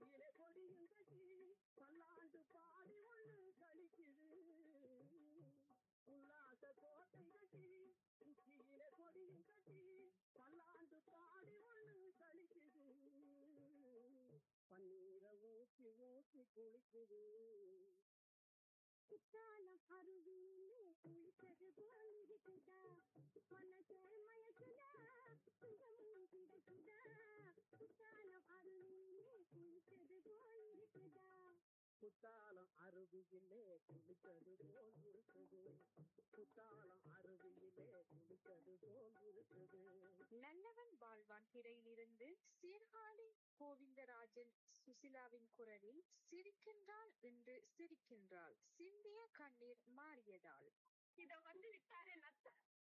உச்சியிலே கொடியும் கட்டி பல்லாண்டு பாடி ஒண்ணு கழிக்குது உல்லாச கோட்டை கட்டி உச்சியிலே கொடியும் கட்டி பல்லாண்டு பாடி ஒண்ணு கழிக்குது பன்னீரை ஊற்றி ஊற்றி குளிக்குது குற்றாலம் அருவியிலே குளித்தது போல் இருக்குதா மனசே மயக்குதா சுகமும் கிடைக்குதா குற்றாலம் அருவியிலே குளித்தது போல் இருக்குதா குத்தாலம் அருவியிலே குளித்தது போல் இருக்குது குத்தாலம் அருவியிலே குளித்தது போல் இருக்குது நல்லவன் வாழ்வான் திரையிலிருந்து சீர்காழி கோவிந்தராஜன் சுசிலாவின் குரலில் சிரிக்கின்றாள் என்று சிரிக்கின்றாள் சிந்திய கண்ணீர் மாறியதால் இத வந்து விட்டாரே நத்த